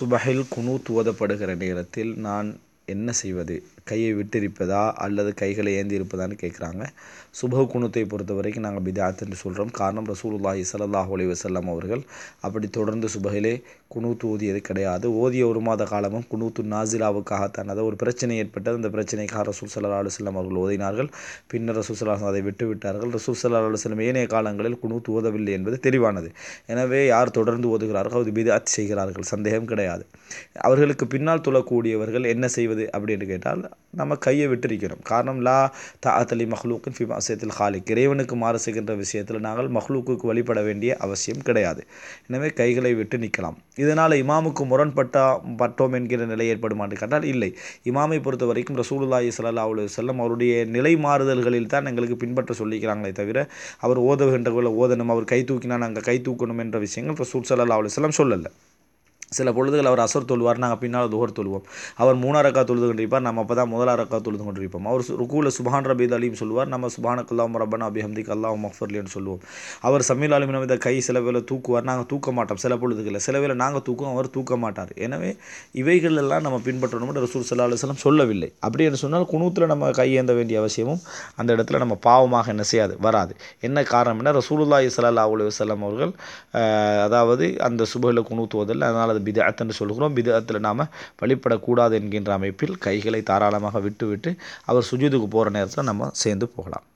சுபஹில் குனூத் ஓதப்படுகிற நேரத்தில் நான் என்ன செய்வது கையை விட்டிருப்பதா அல்லது கைகளை ஏந்தி இருப்பதான்னு கேட்குறாங்க சுபஹ் குனூத்தை பொறுத்த வரைக்கும் நாங்கள் பிதாத் என்று சொல்கிறோம் காரணம் ரசூலுல்லாஹி ஸல்லல்லாஹு அலைஹி வஸல்லம் அவர்கள் அப்படி தொடர்ந்து சுபஹிலே குனூத் ஓதியது கிடையாது ஓதிய ஒரு மாத காலமும் குனூத்து நாசிலாவுக்காகத்தான் அதை ஒரு பிரச்சனை ஏற்பட்டது அந்த பிரச்சனைக்காக ரசூல் சல்லா அலுவலம் அவர்கள் ஓதினார்கள் பின்னர் ரசூல் சல்லா அதை விட்டு விட்டார்கள் ரசூல் சல்லா அலுவலம் ஏனைய காலங்களில் குனூத் ஓதவில்லை என்பது தெளிவானது எனவே யார் தொடர்ந்து ஓதுகிறார்களோ அது பிதாத் செய்கிறார்கள் சந்தேகம் கிடையாது அவர்களுக்கு பின்னால் தொழக்கூடியவர்கள் என்ன செய்வது அப்படின்னு கேட்டால் நம்ம கையை விட்டிருக்கிறோம் காரணம் லா தாத்தலி மஹ்லூக்கின் ஃபி மாசியத்தில் ஹாலிக் இறைவனுக்கு மாறு செய்கின்ற விஷயத்தில் நாங்கள் மஹ்லூக்குக்கு வழிபட வேண்டிய அவசியம் கிடையாது எனவே கைகளை விட்டு நிற்கலாம் இதனால் இமாமுக்கு முரண்பட்டா பட்டோம் என்கிற நிலை ஏற்படுமான்னு கேட்டால் இல்லை இமாமை பொறுத்த வரைக்கும் ரசூலுல்லாஹி ஸல்லல்லாஹு அலைஹி வஸல்லம் அவருடைய நிலை மாறுதல்களில் தான் எங்களுக்கு பின்பற்ற சொல்லிக்கிறாங்களே தவிர அவர் ஓதுகின்றவர்களை ஓதணும் அவர் கை தூக்கினா நாங்கள் கை தூக்கணும் என்ற விஷயங்கள் ரசூல் ஸல்லல்லாஹு அலைஹி வஸல்லம் சொல்லலை சில பொழுதுகள் அவர் அசர் தொழுவார் நாங்கள் பின்னால் துஹர் தொழுவோம் அவர் மூணாம் ரக்கா தொழுது கொண்டிருப்பார் நம்ம அப்போ தான் முதலாம் ரக்கா தொழுது கொண்டிருப்போம் அவர் ருக்கூல சுபான் ரபீத் அலியும் சொல்லுவார் நம்ம சுபானக் அல்லாம் ரப்பனா அபிஹம்திக் அல்லாஹ் மஃபர்லின்னு சொல்லுவோம் அவர் சமீல் அலிமின் இந்த கை சில வேளை தூக்குவார் நாங்கள் தூக்க மாட்டோம் சில பொழுதுகளில் சில வேளை நாங்கள் தூக்குவோம் அவர் தூக்க மாட்டார் எனவே இவைகள் எல்லாம் நம்ம பின்பற்றணும் ரசூல் சல்லா அலுவலம் சொல்லவில்லை அப்படி என்று சொன்னால் குணூத்தில் நம்ம கையேந்த வேண்டிய அவசியமும் அந்த இடத்துல நம்ம பாவமாக என்ன செய்யாது வராது என்ன காரணம் என்ன ரசூலுல்லாஹி ஸல்லல்லாஹு அலைஹி வஸல்லம் அவர்கள் அதாவது அந்த சுபஹில் குணூத் ஓதல் அதனால் அது பிதஅத் என்று சொல்கிறோம் பிதஅத்தில் நாம் வழிபடக்கூடாது என்கின்ற அமைப்பில் கைகளை தாராளமாக விட்டு விட்டு அவர் சுஜூதுக்கு போகிற நேரத்தில் நம்ம சேர்ந்து போகலாம்